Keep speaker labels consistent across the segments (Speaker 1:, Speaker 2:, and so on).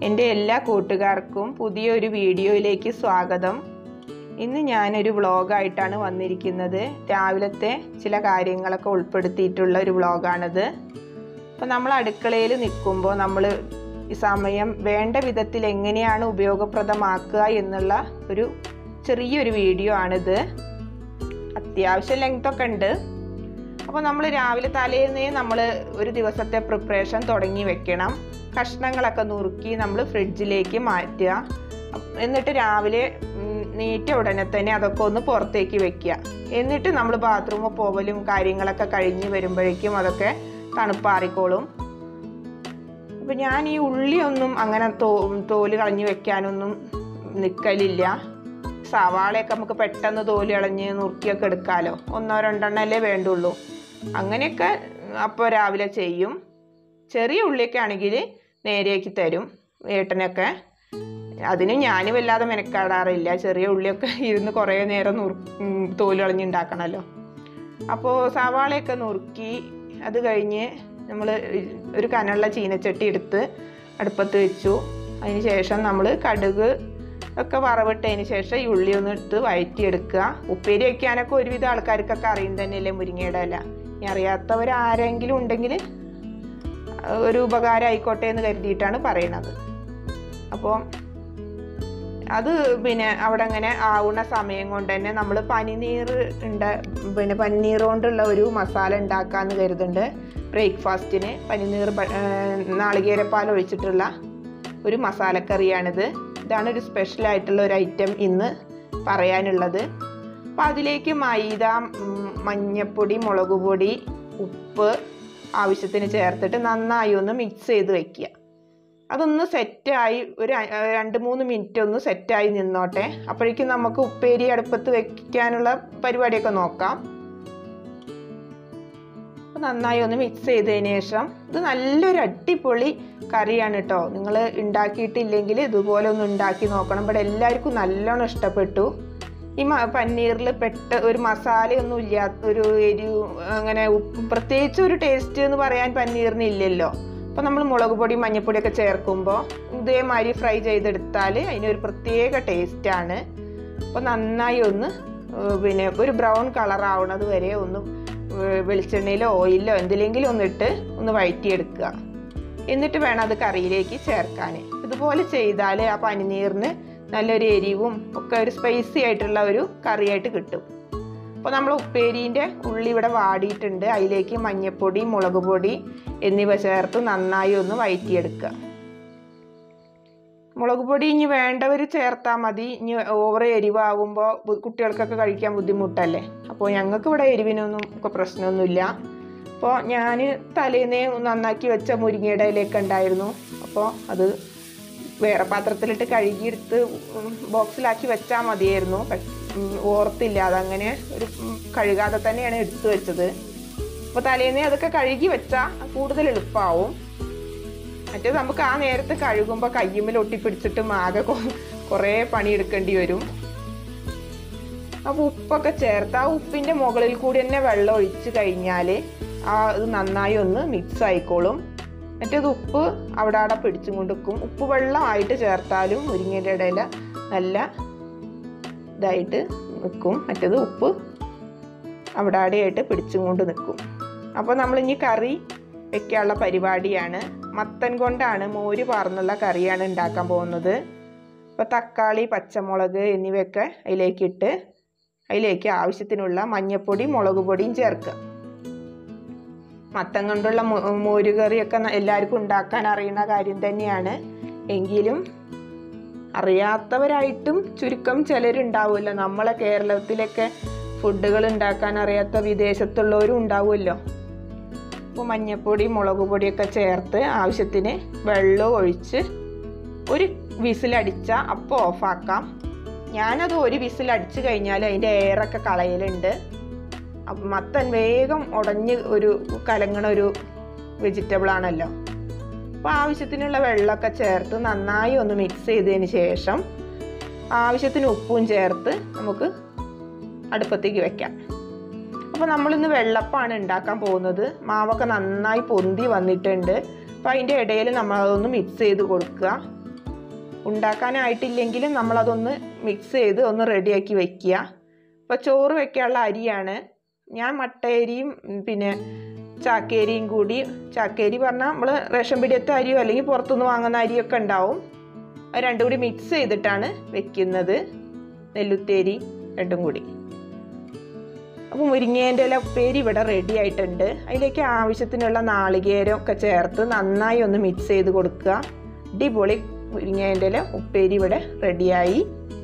Speaker 1: എൻ്റെ എല്ലാ കൂട്ടുകാർക്കും പുതിയൊരു വീഡിയോയിലേക്ക് സ്വാഗതം ഇന്ന് ഞാനൊരു വ്ളോഗായിട്ടാണ് വന്നിരിക്കുന്നത് രാവിലത്തെ ചില കാര്യങ്ങളൊക്കെ ഉൾപ്പെടുത്തിയിട്ടുള്ള ഒരു വ്ളോഗാണിത് അപ്പോൾ നമ്മൾ അടുക്കളയിൽ നിൽക്കുമ്പോൾ നമ്മൾ ഈ സമയം വേണ്ട വിധത്തിൽ എങ്ങനെയാണ് ഉപയോഗപ്രദമാക്കുക എന്നുള്ള ഒരു ചെറിയൊരു വീഡിയോ ആണിത് അത്യാവശ്യം ലെങ്ത്തൊക്കെ ഉണ്ട് അപ്പോൾ നമ്മൾ രാവിലെ തലേന്നേ നമ്മൾ ഒരു ദിവസത്തെ പ്രിപ്പറേഷൻ തുടങ്ങി വെക്കണം കഷ്ണങ്ങളൊക്കെ നുറുക്കി നമ്മൾ ഫ്രിഡ്ജിലേക്ക് മാറ്റുക അപ്പ് എന്നിട്ട് രാവിലെ ഉം, നീറ്റ ഉടനെ തന്നെ അതൊക്കെ ഒന്ന് പുറത്തേക്ക് വെക്കുക എന്നിട്ട് നമ്മൾ ബാത്റൂമിൽ പോവലും കാര്യങ്ങളൊക്കെ കഴിഞ്ഞ് വരുമ്പോഴേക്കും അതൊക്കെ തണുപ്പാറിക്കോളും അപ്പം ഞാൻ ഈ ഉള്ളിയൊന്നും അങ്ങനെ തോ തോല് കളഞ്ഞ് വെക്കാനൊന്നും നിൽക്കലില്ല സവാളയൊക്കെ നമുക്ക് പെട്ടെന്ന് തോല് കളഞ്ഞ് നുറുക്കിയൊക്കെ എടുക്കാമല്ലോ ഒന്നോ രണ്ടെണ്ണല്ലേ വേണ്ടുള്ളൂ അങ്ങനെയൊക്കെ അപ്പോൾ രാവിലെ ചെയ്യും ചെറിയ ഉള്ളിയൊക്കെ ആണെങ്കിൽ നേരേക്ക് തരും ഏട്ടനൊക്കെ അതിന് ഞാൻ വല്ലാതെ മെനക്കാടാറില്ല ചെറിയ ഉള്ളിയൊക്കെ ഇരുന്ന് കുറേ നേരം നുറു ഉം, തോല് കളഞ്ഞ് ഉണ്ടാക്കണമല്ലോ അപ്പോൾ സവാളയൊക്കെ നുറുക്കി അത് കഴിഞ്ഞ് നമ്മൾ ഒരു കനമുള്ള ചീനച്ചട്ടി എടുത്ത് അടുപ്പത്ത് വെച്ചു അതിന് ശേഷം നമ്മൾ കടുക് ഒക്കെ വറവിട്ടതിന് ശേഷം ഈ ഉള്ളി ഒന്ന് എടുത്ത് വഴറ്റിയെടുക്കുക ഉപ്പേരി വയ്ക്കാനൊക്കെ ഒരുവിധം ആൾക്കാർക്കൊക്കെ അറിയും തന്നെയല്ലേ മുരിങ്ങയുടെ ഇല ഇനി അറിയാത്തവരാരെങ്കിലും ഉണ്ടെങ്കിൽ ഒരു ഉപകാരം ആയിക്കോട്ടെ എന്ന് കരുതിയിട്ടാണ് പറയണത് അപ്പോൾ അത് പിന്നെ അവിടെ അങ്ങനെ ആവുന്ന സമയം കൊണ്ട് തന്നെ നമ്മൾ പനിനീർ ഉണ്ട് പിന്നെ പനിനീർ കൊണ്ടുള്ള ഒരു മസാല ഉണ്ടാക്കാമെന്ന് കരുതുന്നുണ്ട് ബ്രേക്ക്ഫാസ്റ്റിന് പനിനീർ ബ- ഏർ നാളികേരപ്പാൽ ഒഴിച്ചിട്ടുള്ള ഒരു മസാലക്കറിയാണിത് ഇതാണ് ഒരു സ്പെഷ്യൽ ആയിട്ടുള്ള ഒരു ഐറ്റം ഇന്ന് പറയാനുള്ളത് അപ്പോൾ അതിലേക്ക് മൈദ ഉം, മഞ്ഞപ്പൊടി മുളക് പൊടി ഉപ്പ് ആവശ്യത്തിന് ചേർത്തിട്ട് നന്നായി ഒന്ന് മിക്സ് ചെയ്ത് വെക്കുക അതൊന്ന് സെറ്റായി ഒരു അ- ഏർ രണ്ട് മൂന്ന് മിനിറ്റ് ഒന്ന് സെറ്റായി നിന്നോട്ടെ അപ്പോഴേക്കും നമുക്ക് ഉപ്പേരി അടുപ്പത്ത് വെക്കാനുള്ള പരിപാടിയൊക്കെ നോക്കാം അപ്പൊ നന്നായി ഒന്ന് മിക്സ് ചെയ്തതിന് ശേഷം ഇത് നല്ലൊരു അടിപൊളി കറിയാണ് കേട്ടോ നിങ്ങൾ ഉണ്ടാക്കിയിട്ടില്ലെങ്കിൽ ഇതുപോലെ ഒന്ന് ഉണ്ടാക്കി നോക്കണം ഇവിടെ എല്ലാവർക്കും നല്ലോണം ഇഷ്ടപ്പെട്ടു ഈ മ പന്നീറിൽ പെട്ട ഒരു മസാലയൊന്നും ഇല്ലാത്ത ഒരു എരിവ് അങ്ങനെ ഉപ്പ് പ്രത്യേകിച്ച് ഒരു ടേസ്റ്റ് എന്ന് പറയാൻ പന്നീറിന് ഇല്ലല്ലോ അപ്പോൾ നമ്മൾ മുളക് പൊടി മഞ്ഞൾപ്പൊടിയൊക്കെ ചേർക്കുമ്പോൾ ഇതേമാതിരി ഫ്രൈ ചെയ്തെടുത്താൽ അതിനൊരു പ്രത്യേക ടേസ്റ്റാണ് അപ്പോൾ നന്നായി ഒന്ന് ഏർ പിന്നെ ഒരു ബ്രൗൺ കളർ ആവണത് വരെ ഒന്ന് ഏർ വെളിച്ചെണ്ണയിലോ ഓയിലോ എന്തിലെങ്കിലും ഒന്നിട്ട് ഒന്ന് വഴറ്റിയെടുക്കുക എന്നിട്ട് വേണം അത് കറിയിലേക്ക് ചേർക്കാൻ ഇതുപോലെ ചെയ്താൽ ആ പനിനീറിന് നല്ലൊരു എരിവും ഒക്കെ ഒരു സ്പൈസി ആയിട്ടുള്ള ഒരു കറിയായിട്ട് കിട്ടും അപ്പോൾ നമ്മൾ ഉപ്പേരീൻ്റെ ഉള്ളി ഇവിടെ വാടിയിട്ടുണ്ട് അതിലേക്ക് മഞ്ഞൾപ്പൊടി മുളക് പൊടി എന്നിവ ചേർത്ത് നന്നായി ഒന്ന് വഴറ്റിയെടുക്കുക മുളക് പൊടി ഇനി വേണ്ടവർ ചേർത്താൽ മതി ഇനി ഓവർ എരിവാകുമ്പോൾ കുട്ടികൾക്കൊക്കെ കഴിക്കാൻ ബുദ്ധിമുട്ടല്ലേ അപ്പോൾ ഞങ്ങൾക്ക് ഇവിടെ എരിവിനൊന്നും ഒക്കെ പ്രശ്നമൊന്നുമില്ല അപ്പോൾ ഞാൻ തലേന്നേ നന്നാക്കി വെച്ച മുരിങ്ങയുടെ ഇലയൊക്കെ ഉണ്ടായിരുന്നു അപ്പോൾ അത് വേറെ പാത്രത്തിലിട്ട് കഴുകിയെടുത്ത് ഉം, ബോക്സിലാക്കി വെച്ചാൽ മതിയായിരുന്നു പക്ഷ- ഉം, ഓർത്തില്ല അതങ്ങനെ ഒരു ഉം, കഴുകാതെ തന്നെയാണ് എടുത്തു വെച്ചത് അപ്പോൾ തലേന്നേ അതൊക്കെ കഴുകി വെച്ചാൽ കൂടുതൽ എളുപ്പമാവും മറ്റേത് നമുക്ക് ആ നേരത്ത് കഴുകുമ്പോൾ കയ്യുമ്മൽ ഒട്ടിപ്പിടിച്ചിട്ടും ആകെ കൊ- കുറേ പണിയെടുക്കേണ്ടി വരും അപ്പോൾ ഉപ്പൊക്കെ ചേർത്ത് ആ ഉപ്പിൻ്റെ മുകളിൽ കൂടി തന്നെ വെള്ളം ഒഴിച്ച് കഴിഞ്ഞാൽ ആ ഇത് നന്നായി ഒന്ന് മിക്സ് ആയിക്കോളും മറ്റേത് ഉപ്പ് അവിടെ അവിടെ പിടിച്ചും കൊണ്ടിരിക്കും ഉപ്പ് വെള്ളമായിട്ട് ചേർത്താലും മുരിങ്ങയുടെ ഇടയില നല്ല ഇതായിട്ട് നിൽക്കും മറ്റേത് ഉപ്പ് അവിടെ അവിടെയായിട്ട് പിടിച്ചും കൊണ്ട് നിൽക്കും അപ്പോൾ നമ്മളിനി കറി വെക്കാനുള്ള പരിപാടിയാണ് മത്തൻ കൊണ്ടാണ് മോര് പാർന്നുള്ള കറിയാണ് ഉണ്ടാക്കാൻ പോകുന്നത് അപ്പോൾ തക്കാളി പച്ചമുളക് എന്നിവയൊക്കെ അതിലേക്കിട്ട് അതിലേക്ക് ആവശ്യത്തിനുള്ള മഞ്ഞൾപ്പൊടി മുളക് പൊടിയും ചേർക്കുക മത്തൻ കൊണ്ടുള്ള മോ- മോര് കറിയൊക്കെ ന- എല്ലാവർക്കും ഉണ്ടാക്കാൻ അറിയുന്ന കാര്യം തന്നെയാണ് എങ്കിലും അറിയാത്തവരായിട്ടും ചുരുക്കം ചിലരുണ്ടാവുമല്ലോ നമ്മളെ കേരളത്തിലൊക്കെ ഫുഡുകൾ ഉണ്ടാക്കാൻ അറിയാത്ത വിദേശത്തുള്ളവരും ഉണ്ടാവുമല്ലോ അപ്പോൾ മഞ്ഞൾപ്പൊടി മുളക് പൊടിയൊക്കെ ചേർത്ത് ആവശ്യത്തിന് വെള്ളം ഒഴിച്ച് ഒരു വിസിലടിച്ച അപ്പോൾ ഓഫാക്കാം ഞാനത് ഒരു വിസിലടിച്ച് കഴിഞ്ഞാൽ അതിൻ്റെ എയറൊക്കെ കളയലുണ്ട് അപ്പം മത്തൻ വേഗം ഉടഞ്ഞ് ഒരു കലങ്ങണ ഒരു വെജിറ്റബിൾ ആണല്ലോ അപ്പോൾ ആവശ്യത്തിനുള്ള വെള്ളമൊക്കെ ചേർത്ത് നന്നായി ഒന്ന് മിക്സ് ചെയ്തതിന് ശേഷം ആവശ്യത്തിന് ഉപ്പും ചേർത്ത് നമുക്ക് അടുപ്പത്തേക്ക് വെക്കാം അപ്പോൾ നമ്മളിന്ന് വെള്ളപ്പാണ് ഉണ്ടാക്കാൻ പോകുന്നത് മാവൊക്കെ നന്നായി പൊന്തി വന്നിട്ടുണ്ട് അപ്പോൾ അതിൻ്റെ ഇടയിൽ നമ്മൾ അതൊന്ന് മിക്സ് ചെയ്ത് കൊടുക്കുക ഉണ്ടാക്കാനായിട്ടില്ലെങ്കിലും നമ്മളതൊന്ന് മിക്സ് ചെയ്ത് ഒന്ന് റെഡിയാക്കി വെക്കുക ഇപ്പോൾ ചോറ് വെക്കാനുള്ള അരിയാണ് ഞാൻ മട്ടയരിയും ഉം, പിന്നെ ചാക്കേരിയും കൂടി ചാക്കേരി പറഞ്ഞാൽ നമ്മൾ റേഷൻ പിടിയത്തെ അരിയോ അല്ലെങ്കിൽ പുറത്തുനിന്ന് വാങ്ങുന്ന അരിയൊക്കെ ഉണ്ടാവും അത് രണ്ടും കൂടി മിക്സ് ചെയ്തിട്ടാണ് വെക്കുന്നത് നെല്ലുത്തേരി രണ്ടും കൂടി അപ്പോൾ മുരിങ്ങേൻ്റെ ഇല ഉപ്പേരി ഇവിടെ റെഡി ആയിട്ടുണ്ട് അതിലേക്ക് ആവശ്യത്തിനുള്ള നാളികേരം ഒക്കെ ചേർത്ത് നന്നായി ഒന്ന് മിക്സ് ചെയ്ത് കൊടുക്കുക അടിപൊളി മുരിങ്ങേൻ്റെ ഇല ഉപ്പേരി ഇവിടെ റെഡിയായി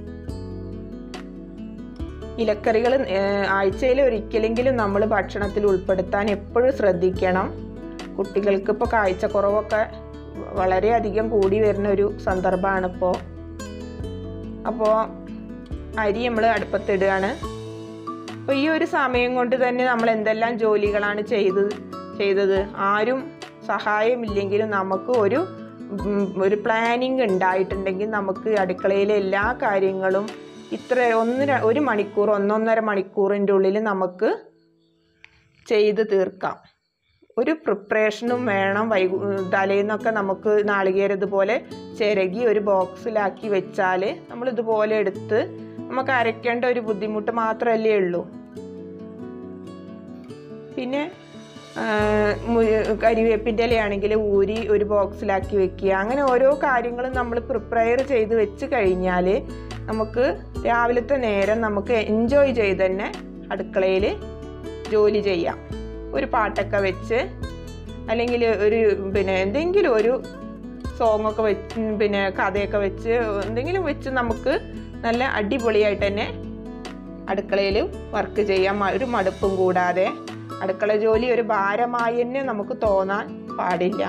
Speaker 1: ഇലക്കറികൾ ആഴ്ചയിൽ ഒരിക്കലെങ്കിലും നമ്മൾ ഭക്ഷണത്തിൽ ഉൾപ്പെടുത്താൻ എപ്പോഴും ശ്രദ്ധിക്കണം കുട്ടികൾക്ക് ഇപ്പോൾ കാഴ്ചക്കുറവൊക്കെ വളരെയധികം കൂടി വരുന്ന ഒരു സന്ദർഭമാണ് ഇപ്പോൾ അപ്പോൾ അരി നമ്മൾ അടുപ്പത്തിടുകയാണ് അപ്പോൾ ഈ ഒരു സമയം കൊണ്ട് തന്നെ നമ്മൾ എന്തെല്ലാം ജോലികളാണ് ചെയ്ത് ചെയ്തത് ആരും സഹായമില്ലെങ്കിലും നമുക്ക് ഒരു ഉം, ഒരു പ്ലാനിങ് ഉണ്ടായിട്ടുണ്ടെങ്കിൽ നമുക്ക് അടുക്കളയിലെ എല്ലാ കാര്യങ്ങളും ഇത്ര ഒന്ന് ര- ഒരു മണിക്കൂർ ഒന്നൊന്നര മണിക്കൂറിൻ്റെ ഉള്ളിൽ നമുക്ക് ചെയ്ത് തീർക്കാം ഒരു പ്രിപ്പറേഷനും വേണം വൈകു തലേന്നൊക്കെ നമുക്ക് നാളികേരം ഇതുപോലെ ചിരകി ഒരു ബോക്സിലാക്കി വെച്ചാൽ നമ്മൾ ഇതുപോലെ എടുത്ത് നമുക്ക് അരയ്ക്കേണ്ട ഒരു ബുദ്ധിമുട്ട് മാത്രമല്ലേ ഉള്ളൂ പിന്നെ ആ, മു- കരിവേപ്പിൻ്റെ ഇലയാണെങ്കിൽ ഊരി ഒരു ബോക്സിലാക്കി വെക്കുക അങ്ങനെ ഓരോ കാര്യങ്ങളും നമ്മൾ പ്രിപ്പയർ ചെയ്ത് വെച്ച് കഴിഞ്ഞാൽ നമുക്ക് രാവിലത്തെ നേരം നമുക്ക് എൻജോയ് ചെയ്ത് തന്നെ അടുക്കളയിൽ ജോലി ചെയ്യാം ഒരു പാട്ടൊക്കെ വെച്ച് അല്ലെങ്കിൽ ഒരു പിന്നെ എന്തെങ്കിലും ഒരു സോങ്ങൊക്കെ വെച്ച് പിന്നെ കഥയൊക്കെ വെച്ച് എന്തെങ്കിലും വെച്ച് നമുക്ക് നല്ല അടിപൊളിയായിട്ട് തന്നെ അടുക്കളയിൽ വർക്ക് ചെയ്യാം മ- ഒരു മടുപ്പും കൂടാതെ അടുക്കള ജോലി ഒരു ഭാരമായി തന്നെ നമുക്ക് തോന്നാൻ പാടില്ല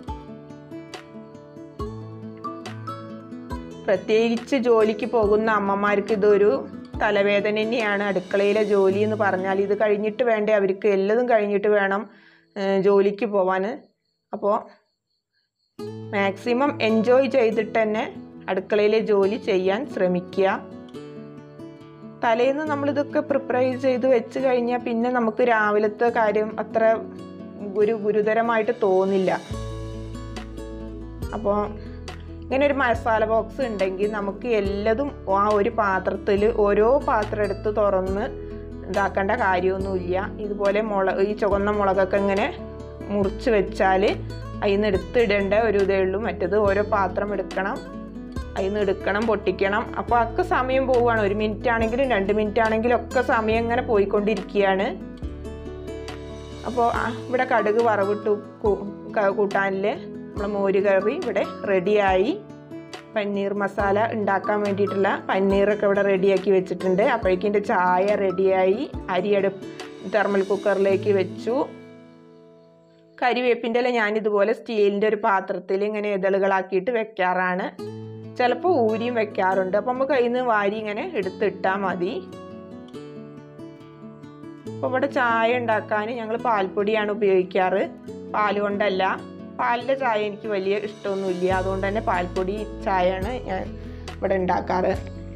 Speaker 1: പ്രത്യേകിച്ച് ജോലിക്ക് പോകുന്ന അമ്മമാർക്ക് ഇതൊരു തലവേദന തന്നെയാണ് അടുക്കളയിലെ ജോലി എന്ന് പറഞ്ഞാൽ ഇത് കഴിഞ്ഞിട്ട് വേണ്ടേ അവർക്ക് എല്ലതും കഴിഞ്ഞിട്ട് വേണം ഏഹ്, ജോലിക്ക് പോവാൻ അപ്പോൾ മാക്സിമം എൻജോയ് ചെയ്തിട്ട് തന്നെ അടുക്കളയിലെ ജോലി ചെയ്യാൻ ശ്രമിക്കുക തലേന്ന് നമ്മളിതൊക്കെ പ്രിപ്പയർ ചെയ്ത് വെച്ച് കഴിഞ്ഞാൽ പിന്നെ നമുക്ക് രാവിലത്തെ കാര്യം അത്ര ഗുരു ഗുരുതരമായിട്ട് തോന്നില്ല അപ്പോൾ ഇങ്ങനെ ഒരു മസാല ബോക്സ് ഉണ്ടെങ്കിൽ നമുക്ക് എല്ലതും ആ ഒരു പാത്രത്തിൽ ഓരോ പാത്രം എടുത്ത് തുറന്ന് ഇതാക്കേണ്ട കാര്യമൊന്നുമില്ല ഇതുപോലെ മുളക് ഈ ചുവന്ന മുളകൊക്കെ ഇങ്ങനെ മുറിച്ച് വെച്ചാൽ അതിൽ നിന്ന് എടുത്തിടേണ്ട ഒരു ഇതേ ഉള്ളൂ മറ്റത് ഓരോ പാത്രം എടുക്കണം അതിൽ നിന്ന് എടുക്കണം പൊട്ടിക്കണം അപ്പോൾ ഒക്കെ സമയം പോവുകയാണ് ഒരു മിനിറ്റ് ആണെങ്കിലും രണ്ട് മിനിറ്റ് ആണെങ്കിലും ഒക്കെ സമയം ഇങ്ങനെ പോയിക്കൊണ്ടിരിക്കുകയാണ് അപ്പോൾ ഇവിടെ കടുക് വറവിട്ട് കൂ- ക- കൂട്ടാനിൽ നമ്മളെ മോര് കറി ഇവിടെ റെഡിയായി പന്നീർ മസാല ഉണ്ടാക്കാൻ വേണ്ടിയിട്ടുള്ള പന്നീറൊക്കെ ഇവിടെ റെഡിയാക്കി വെച്ചിട്ടുണ്ട് അപ്പോഴേക്കും എൻ്റെ ചായ റെഡിയായി അരി അടുപ്പ് തെർമൽ കുക്കറിലേക്ക് വെച്ചു കരിവേപ്പിൻ്റെ ഇല ഞാനിതുപോലെ സ്റ്റീലിൻ്റെ ഒരു പാത്രത്തിൽ ഇങ്ങനെ ഇതളുകളാക്കിയിട്ട് വെക്കാറാണ് ചിലപ്പോൾ ഊരിയും വെക്കാറുണ്ട് അപ്പം നമുക്ക് കയ്യിൽ നിന്ന് വാരി ഇങ്ങനെ എടുത്തിട്ടാൽ മതി അപ്പോൾ ഇവിടെ ചായ ഉണ്ടാക്കാൻ ഞങ്ങൾ പാൽപ്പൊടിയാണ് ഉപയോഗിക്കാറ് പാൽ കൊണ്ടല്ല പാലിൻ്റെ ചായ എനിക്ക് വലിയ ഇഷ്ടമൊന്നുമില്ല അതുകൊണ്ട് തന്നെ പാൽപ്പൊടി ചായയാണ് ഞാൻ ഇവിടെ ഉണ്ടാക്കാറ്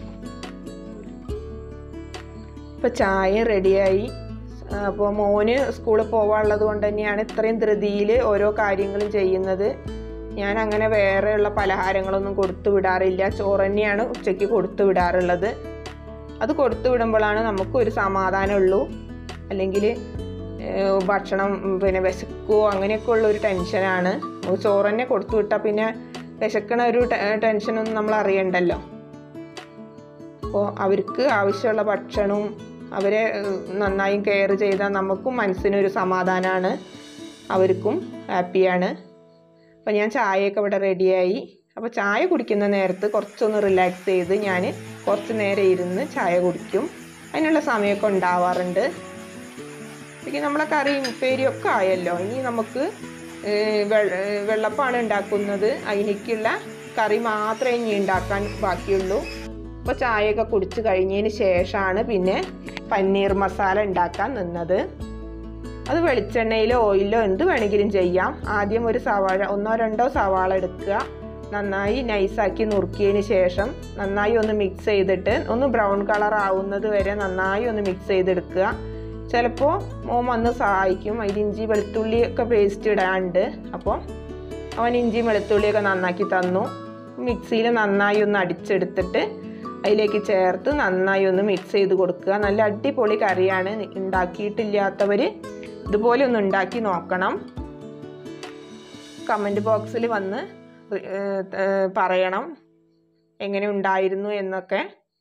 Speaker 1: ഇപ്പോൾ ചായ റെഡിയായി അപ്പോൾ മോന് സ്കൂളിൽ പോകാനുള്ളത് കൊണ്ട് തന്നെയാണ് ഇത്രയും ധൃതിയിൽ ഓരോ കാര്യങ്ങളും ചെയ്യുന്നത് ഞാൻ അങ്ങനെ വേറെയുള്ള പലഹാരങ്ങളൊന്നും കൊടുത്തു വിടാറില്ല ചോറ് തന്നെയാണ് ഉച്ചയ്ക്ക് കൊടുത്തു വിടാറുള്ളത് അത് കൊടുത്തു വിടുമ്പോഴാണ് നമുക്കൊരു സമാധാനമുള്ളൂ അല്ലെങ്കിൽ ഏഹ്, ഭക്ഷണം ഉം, പിന്നെ വിശക്കുമോ അങ്ങനെയൊക്കെ ഉള്ള ഒരു ടെൻഷനാണ് ചോറ് തന്നെ കൊടുത്തു വിട്ടാൽ പിന്നെ വിശക്കണ ഒരു ടെ- ടെൻഷനൊന്നും നമ്മൾ അറിയണ്ടല്ലോ അപ്പോൾ അവർക്ക് ആവശ്യമുള്ള ഭക്ഷണവും അവരെ ഏഹ്, നന്നായി കെയർ ചെയ്താൽ നമുക്കും മനസ്സിനൊരു സമാധാനമാണ് അവർക്കും ഹാപ്പിയാണ് അപ്പോൾ ഞാൻ ചായയൊക്കെ ഇവിടെ റെഡിയായി അപ്പോൾ ചായ കുടിക്കുന്ന നേരത്ത് കുറച്ചൊന്ന് റിലാക്സ് ചെയ്ത് ഞാൻ കുറച്ച് നേരം ഇരുന്ന് ചായ കുടിക്കും അതിനുള്ള സമയമൊക്കെ ഉണ്ടാവാറുണ്ട് പിന്നെ നമ്മളെ കറിയും ഉപ്പേരിയും ഒക്കെ ആയല്ലോ ഇനി നമുക്ക് ഏഹ്, വെ- ഏഹ്, വെള്ളപ്പാണ് ഉണ്ടാക്കുന്നത് അതിലേക്കുള്ള കറി മാത്രമേ ഇനി ഉണ്ടാക്കാൻ ബാക്കിയുള്ളൂ അപ്പോൾ ചായയൊക്കെ കുടിച്ച് കഴിഞ്ഞതിന് ശേഷമാണ് പിന്നെ പന്നീർ മസാല ഉണ്ടാക്കാൻ നിന്നത് അത് വെളിച്ചെണ്ണയിലോ ഓയിലോ എന്ത് വേണമെങ്കിലും ചെയ്യാം ആദ്യം ഒരു സവാള ഒന്നോ രണ്ടോ സവാള എടുക്കുക നന്നായി നൈസാക്കി നുറുക്കിയതിന് ശേഷം നന്നായി ഒന്ന് മിക്സ് ചെയ്തിട്ട് ഒന്ന് ബ്രൗൺ കളർ ആവുന്നത് വരെ നന്നായി ഒന്ന് മിക്സ് ചെയ്തെടുക്കുക ചിലപ്പോൾ മോൻ വന്ന് സഹായിക്കും അതിൽ ഇഞ്ചി വെളുത്തുള്ളി ഒക്കെ പേസ്റ്റ് ഇടാണ്ട് അപ്പോൾ അവൻ ഇഞ്ചി വെളുത്തുള്ളിയൊക്കെ നന്നാക്കി തന്നു മിക്സിയിൽ നന്നായി ഒന്ന് അടിച്ചെടുത്തിട്ട് അതിലേക്ക് ചേർത്ത് നന്നായി ഒന്ന് മിക്സ് ചെയ്ത് കൊടുക്കുക നല്ല അടിപൊളി കറിയാണ് ഉണ്ടാക്കിയിട്ടില്ലാത്തവർ ഇതുപോലെ ഒന്ന് ഉണ്ടാക്കി നോക്കണം കമൻറ്റ് ബോക്സിൽ വന്ന് ഏർ, ഏർ, പറയണം എങ്ങനെ ഉണ്ടായിരുന്നു എന്നൊക്കെ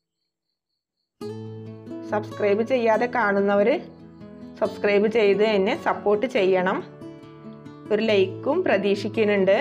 Speaker 1: സബ്സ്ക്രൈബ് ചെയ്യാതെ കാണുന്നവർ സബ്സ്ക്രൈബ് ചെയ്ത് എന്നെ സപ്പോർട്ട് ചെയ്യണം ഒരു ലൈക്കും പ്രതീക്ഷിക്കുന്നുണ്ട്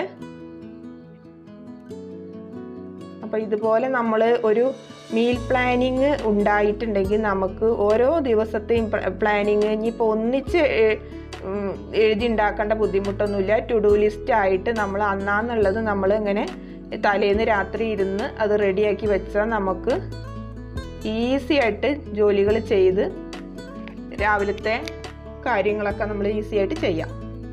Speaker 1: അപ്പോൾ ഇതുപോലെ നമ്മൾ ഒരു മീൽ പ്ലാനിങ് ഉണ്ടായിട്ടുണ്ടെങ്കിൽ നമുക്ക് ഓരോ ദിവസത്തെയും പ്ലാനിങ് ഇനിയിപ്പോൾ ഒന്നിച്ച് എ- ഉം, എഴുതി ഉണ്ടാക്കേണ്ട ബുദ്ധിമുട്ടൊന്നുമില്ല ടു ഡു ലിസ്റ്റ് ആയിട്ട് നമ്മൾ അന്നാന്നുള്ളത് നമ്മൾ ഇങ്ങനെ തലേന്ന് രാത്രി ഇരുന്ന് അത് റെഡിയാക്കി വെച്ചാൽ നമുക്ക് ഈസി ആയിട്ട് ജോലികൾ ചെയ്ത് രാവിലത്തെ കാര്യങ്ങളൊക്കെ നമ്മൾ ഈസി ആയിട്ട് ചെയ്യാം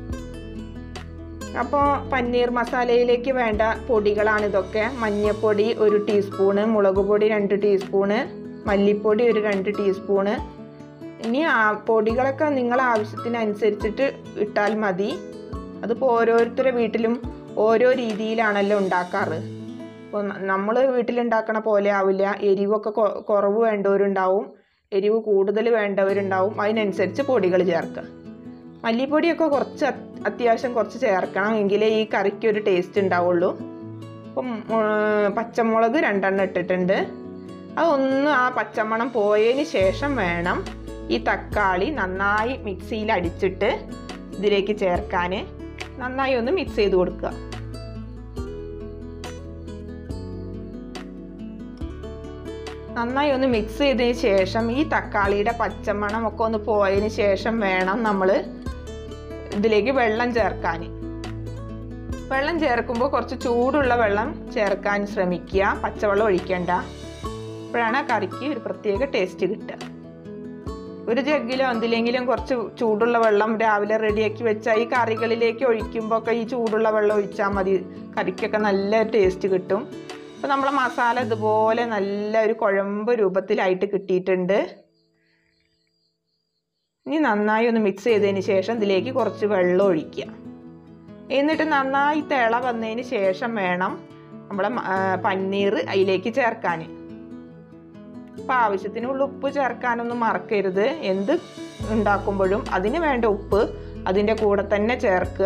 Speaker 1: അപ്പോൾ പന്നീർ മസാലയിലേക്ക് വേണ്ട പൊടികളാണ് ഇതൊക്കെ മഞ്ഞൾപ്പൊടി ഒരു ടീസ്പൂണ് മുളക് പൊടി രണ്ട് ടീസ്പൂണ് മല്ലിപ്പൊടി ഒരു രണ്ട് ടീസ്പൂണ് ഇനി ആ പൊടികളൊക്കെ നിങ്ങളെ ആവശ്യത്തിനനുസരിച്ചിട്ട് ഇട്ടാൽ മതി അതിപ്പോൾ ഓരോരുത്തരുടെ വീട്ടിലും ഓരോ രീതിയിലാണല്ലോ ഉണ്ടാക്കാറ് ഇപ്പോൾ നമ്മൾ വീട്ടിലുണ്ടാക്കണ പോലെ ആവില്ല എരിവൊക്കെ കൊ- കുറവ് വേണ്ടവരുണ്ടാവും എരിവ് കൂടുതൽ വേണ്ടവരുണ്ടാവും അതിനനുസരിച്ച് പൊടികൾ ചേർക്കുക മല്ലിപ്പൊടിയൊക്കെ കുറച്ച് അത്- അത്യാവശ്യം കുറച്ച് ചേർക്കണം എങ്കിലേ ഈ കറിക്ക് ഒരു ടേസ്റ്റ് ഉണ്ടാവുള്ളൂ അപ്പം ഉം, പച്ചമുളക് രണ്ടെണ്ണം ഇട്ടിട്ടുണ്ട് അതൊന്ന് ആ പച്ചമണം പോയതിന് ശേഷം വേണം ഈ തക്കാളി നന്നായി മിക്സിയിൽ അടിച്ചിട്ട് ഇതിലേക്ക് ചേർക്കാൻ നന്നായി ഒന്ന് മിക്സ് ചെയ്ത് കൊടുക്കുക നന്നായി ഒന്ന് മിക്സ് ചെയ്തതിന് ശേഷം ഈ തക്കാളിയുടെ പച്ചമണം ഒക്കെ ഒന്ന് പോയതിന് ശേഷം വേണം നമ്മൾ ഇതിലേക്ക് വെള്ളം ചേർക്കാൻ വെള്ളം ചേർക്കുമ്പോൾ കുറച്ച് ചൂടുള്ള വെള്ളം ചേർക്കാൻ ശ്രമിക്കുക പച്ചവെള്ളം ഒഴിക്കേണ്ട അപ്പോഴാണ് ആ കറിക്ക് ഒരു പ്രത്യേക ടേസ്റ്റ് കിട്ടുക ഒരു ജഗ്ഗിലോ എന്തിലെങ്കിലും കുറച്ച് ചൂടുള്ള വെള്ളം രാവിലെ റെഡിയാക്കി വെച്ചാൽ ഈ കറികളിലേക്ക് ഒഴിക്കുമ്പോൾ ഒക്കെ ഈ ചൂടുള്ള വെള്ളം ഒഴിച്ചാൽ മതി കറിക്കൊക്കെ നല്ല ടേസ്റ്റ് കിട്ടും അപ്പോൾ നമ്മളെ മസാല ഇതുപോലെ നല്ല ഒരു കുഴമ്പ് രൂപത്തിലായിട്ട് കിട്ടിയിട്ടുണ്ട് ഇനി നന്നായി ഒന്ന് മിക്സ് ചെയ്തതിന് ശേഷം ഇതിലേക്ക് കുറച്ച് വെള്ളം ഒഴിക്കുക എന്നിട്ട് നന്നായി തിള വന്നതിന് ശേഷം വേണം നമ്മളെ മ- ആ, പന്നീർ അതിലേക്ക് ചേർക്കാൻ അപ്പം ആവശ്യത്തിനുള്ള ഉപ്പ് ചേർക്കാനൊന്നും മറക്കരുത് എന്ത് ഉണ്ടാക്കുമ്പോഴും അതിന് വേണ്ട ഉപ്പ് അതിൻ്റെ കൂടെ തന്നെ ചേർക്കുക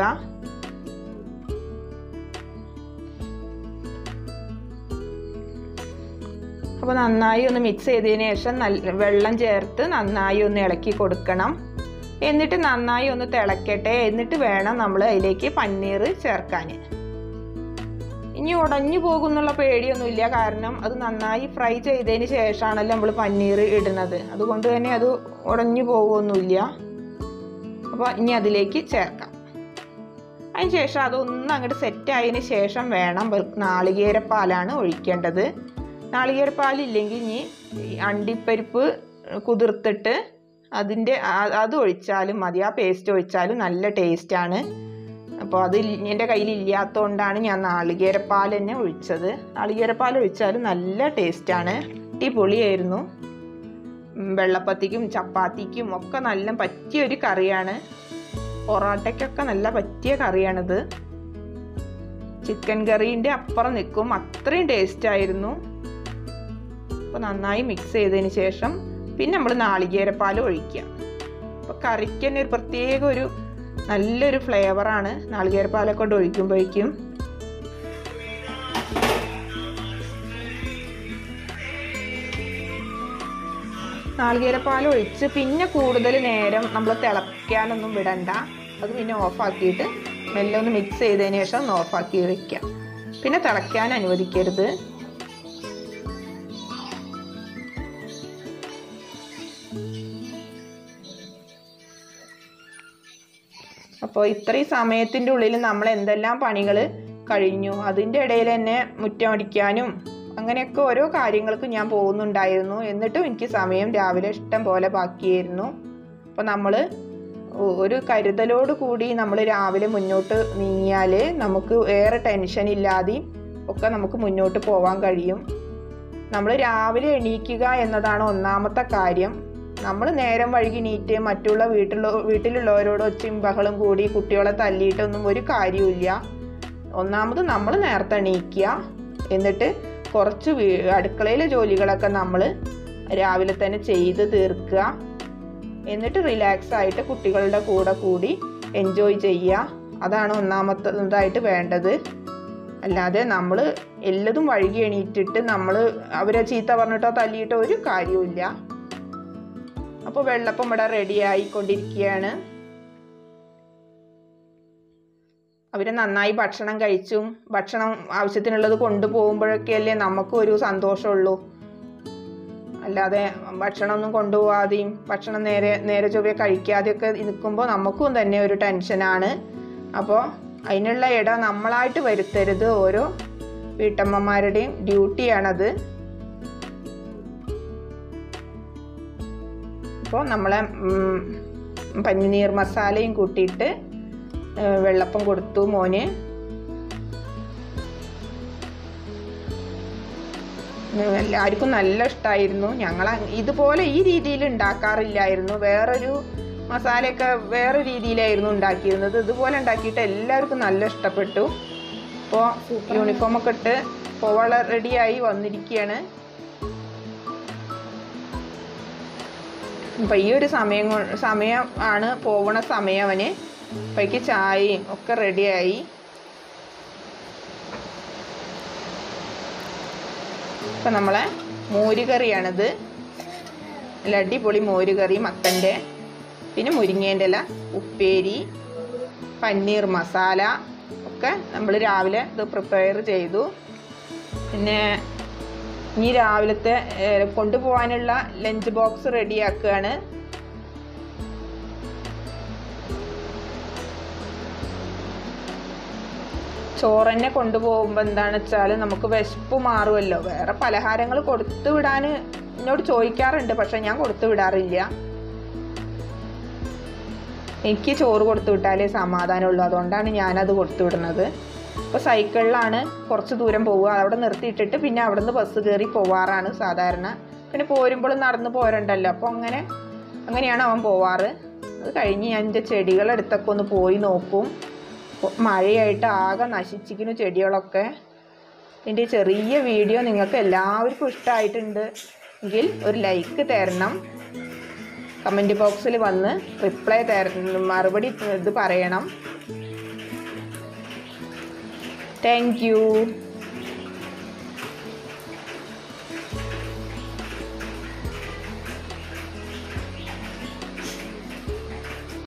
Speaker 1: അപ്പോൾ നന്നായി ഒന്ന് മിക്സ് ചെയ്തതിന് ശേഷം നല്ല വെള്ളം ചേർത്ത് നന്നായി ഒന്ന് ഇളക്കി കൊടുക്കണം എന്നിട്ട് നന്നായി ഒന്ന് തിളക്കട്ടെ എന്നിട്ട് വേണം നമ്മൾ അതിലേക്ക് പന്നീർ ചേർക്കാൻ ഇനി ഉടഞ്ഞു പോകുന്നുള്ള പേടിയൊന്നുമില്ല കാരണം അത് നന്നായി ഫ്രൈ ചെയ്തതിന് ശേഷമാണല്ലോ നമ്മൾ പന്നീർ ഇടുന്നത് അതുകൊണ്ട് തന്നെ അത് ഉടഞ്ഞു പോകുമൊന്നുമില്ല അപ്പോൾ ഇനി അതിലേക്ക് ചേർക്കാം അതിന് ശേഷം അതൊന്ന് അങ്ങോട്ട് സെറ്റ് ആയതിന് ശേഷം വേണം വെൾ- നാളികേരപ്പാലാണ് ഒഴിക്കേണ്ടത് നാളികേരപ്പാലില്ലെങ്കിൽ ഇനി ഈ അണ്ടിപ്പരിപ്പ് കുതിർത്തിട്ട് അതിൻ്റെ ആ- അത് ഒഴിച്ചാലും മതി ആ പേസ്റ്റ് ഒഴിച്ചാലും നല്ല ടേസ്റ്റാണ് അപ്പോൾ അത് ഇൽ- എൻ്റെ കയ്യിൽ ഇല്ലാത്തതുകൊണ്ടാണ് ഞാൻ നാളികേരപ്പാൽ തന്നെ ഒഴിച്ചത് നാളികേരപ്പാൽ ഒഴിച്ചാലും നല്ല ടേസ്റ്റാണ് അടിപൊളിയായിരുന്നു ഉം, വെള്ളപ്പത്തിക്കും ചപ്പാത്തിക്കും ഒക്കെ നല്ല പറ്റിയ ഒരു കറിയാണ് പൊറോട്ടയ്ക്കൊക്കെ നല്ല പറ്റിയ കറിയാണിത് ചിക്കൻ കറീൻ്റെ അപ്പുറം നിൽക്കും അത്രയും ടേസ്റ്റ് ആയിരുന്നു അപ്പോൾ നന്നായി മിക്സ് ചെയ്തതിന് ശേഷം പിന്നെ നമ്മൾ നാളികേരപ്പാൽ ഒഴിക്കുക അപ്പോൾ കറിക്ക് തന്നെ ഒരു പ്രത്യേക ഒരു നല്ലൊരു ഫ്ലേവറാണ് നാളികേരപ്പാലൊക്കെ കൊണ്ട് ഒഴിക്കുമ്പോഴേക്കും നാളികേരപ്പാൽ ഒഴിച്ച് പിന്നെ കൂടുതൽ നേരം നമ്മൾ തിളയ്ക്കാനൊന്നും വിടണ്ട അത് പിന്നെ ഓഫാക്കിയിട്ട് മെല്ലെ ഒന്ന് മിക്സ് ചെയ്തതിന് ശേഷം ഒന്ന് ഓഫാക്കി വെക്കാം പിന്നെ തിളയ്ക്കാൻ അനുവദിക്കരുത് അപ്പോൾ ഇത്രയും സമയത്തിൻ്റെ ഉള്ളിൽ നമ്മൾ എന്തെല്ലാം പണികൾ കഴിഞ്ഞു അതിൻ്റെ ഇടയിൽ തന്നെ മുറ്റമടിക്കാനും അങ്ങനെയൊക്കെ ഓരോ കാര്യങ്ങൾക്ക് ഞാൻ പോകുന്നുണ്ടായിരുന്നു എന്നിട്ടും എനിക്ക് സമയം രാവിലെ ഇഷ്ടം പോലെ ബാക്കിയായിരുന്നു അപ്പോൾ നമ്മൾ ഒരു കരുതലോട് കൂടി നമ്മൾ രാവിലെ മുന്നോട്ട് നീങ്ങിയാൽ നമുക്ക് ഏറെ ടെൻഷൻ ഇല്ലാതെയും ഒക്കെ നമുക്ക് മുന്നോട്ട് പോകാൻ കഴിയും നമ്മൾ രാവിലെ എണീക്കുക എന്നതാണ് ഒന്നാമത്തെ കാര്യം നമ്മൾ നേരം വഴുകി നീറ്റ് മറ്റുള്ള വീട്ടിലുള്ള വീട്ടിലുള്ളവരോട് ഒച്ചയും ബഹളം കൂടി കുട്ടികളെ തല്ലിയിട്ടൊന്നും ഒരു കാര്യമില്ല ഒന്നാമത് നമ്മൾ നേരത്തെ എണീക്കുക എന്നിട്ട് കുറച്ച് വീ- അടുക്കളയിലെ ജോലികളൊക്കെ നമ്മൾ രാവിലെ തന്നെ ചെയ്ത് തീർക്കുക എന്നിട്ട് റിലാക്സ് ആയിട്ട് കുട്ടികളുടെ കൂടെ കൂടി എൻജോയ് ചെയ്യുക അതാണ് ഒന്നാമത്തതായിട്ട് വേണ്ടത് അല്ലാതെ നമ്മൾ എല്ലതും വഴുകി എണീറ്റിട്ട് നമ്മൾ അവരെ ചീത്ത പറഞ്ഞിട്ടോ തല്ലിയിട്ടോ ഒരു കാര്യവുമില്ല അപ്പോൾ വെള്ളപ്പം ഇവിടെ റെഡി ആയിക്കൊണ്ടിരിക്കുകയാണ് അവർ നന്നായി ഭക്ഷണം കഴിച്ചും ഭക്ഷണം ആവശ്യത്തിനുള്ളത് കൊണ്ടുപോകുമ്പോഴൊക്കെയല്ലേ നമുക്കും ഒരു സന്തോഷമുള്ളൂ അല്ലാതെ ഭക്ഷണമൊന്നും കൊണ്ടുപോകാതെയും ഭക്ഷണം നേരെ നേരെ ചൊവ്വെ കഴിക്കാതെയൊക്കെ നിൽക്കുമ്പോൾ നമുക്കും തന്നെ ഒരു ടെൻഷനാണ് അപ്പോൾ അതിനുള്ള ഇട നമ്മളായിട്ട് വരുത്തരുത് ഓരോ വീട്ടമ്മമാരുടെയും ഡ്യൂട്ടിയാണത് അപ്പോൾ നമ്മളെ ഉം, പനിനീർ മസാലയും കൂട്ടിയിട്ട് ഏഹ്, വെള്ളപ്പം കൊടുത്തു മോന് ഉം, എല്ലാവർക്കും നല്ല ഇഷ്ടമായിരുന്നു ഞങ്ങൾ ഇതുപോലെ ഈ രീതിയിൽ ഉണ്ടാക്കാറില്ലായിരുന്നു വേറൊരു മസാലയൊക്കെ വേറെ രീതിയിലായിരുന്നു ഉണ്ടാക്കിയിരുന്നത് ഇതുപോലെ ഉണ്ടാക്കിയിട്ട് എല്ലാവർക്കും നല്ല ഇഷ്ടപ്പെട്ടു ഇപ്പോൾ യൂണിഫോം ഒക്കെ ഇട്ട് പോവാള റെഡിയായി വന്നിരിക്കുകയാണ് അപ്പം ഈ ഒരു സമയം കൊ- സമയം ആണ് പോവണ സമയം അവന് അപ്പോഴേക്ക് ചായയും ഒക്കെ റെഡിയായി ഇപ്പം നമ്മളെ മോരുകറിയാണിത് നല്ല അടിപൊളി മോരുകറി മത്തൻ്റെ പിന്നെ മുരിങ്ങേൻ്റെ ഇല ഉപ്പേരി പന്നീർ മസാല ഒക്കെ നമ്മൾ രാവിലെ ഇത് പ്രിപ്പയർ ചെയ്തു പിന്നെ ഇനി രാവിലത്തെ ഏഹ്, കൊണ്ടുപോകാനുള്ള ലഞ്ച് ബോക്സ് റെഡിയാക്കുകയാണ് ചോറന്നെ കൊണ്ടുപോകുമ്പോൾ എന്താണെന്ന് വെച്ചാൽ നമുക്ക് വിശപ്പ് മാറുമല്ലോ വേറെ പലഹാരങ്ങൾ കൊടുത്തു വിടാൻ എന്നോട് ചോദിക്കാറുണ്ട് പക്ഷെ ഞാൻ കൊടുത്തു വിടാറില്ല എനിക്ക് ചോറ് കൊടുത്തു വിട്ടാലേ സമാധാനമുള്ളൂ അതുകൊണ്ടാണ് ഞാനത് കൊടുത്തു വിടുന്നത് ഇപ്പോൾ സൈക്കിളിലാണ് കുറച്ച് ദൂരം പോവുക അവിടെ നിർത്തിയിട്ടിട്ട് പിന്നെ അവിടെ നിന്ന് ബസ് കയറി പോവാറാണ് സാധാരണ പിന്നെ പോരുമ്പോൾ നടന്ന് പോരണ്ടല്ലോ അപ്പോൾ അങ്ങനെ അങ്ങനെയാണ് അവൻ പോവാറ് അത് കഴിഞ്ഞ് ഞാൻ എൻ്റെ ചെടികളെടുത്തൊക്കെ ഒന്ന് പോയി നോക്കും ഇപ്പൊ മഴയായിട്ട് ആകെ നശിച്ചിരിക്കുന്നു ചെടികളൊക്കെ എൻ്റെ ചെറിയ വീഡിയോ നിങ്ങൾക്ക് എല്ലാവർക്കും ഇഷ്ടമായിട്ടുണ്ട് എങ്കിൽ ഒരു ലൈക്ക് തരണം കമൻറ്റ് ബോക്സിൽ വന്ന് റിപ്ലൈ തര മറുപടി ഇത് പറയണം താങ്ക് യു